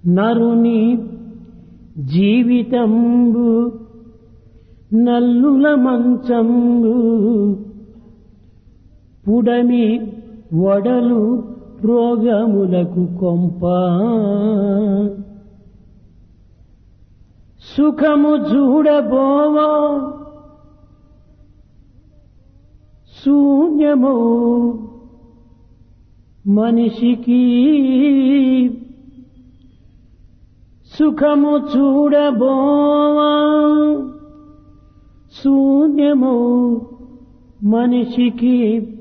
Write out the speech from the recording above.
నరుని జీవితంబు నల్లుల మంచంబు పుడమి వడలు రోగములకు కొంప సుఖము చూడబోవా శూన్యము మనిషికి సుఖము చూడబోవా శూన్యము మనిషికి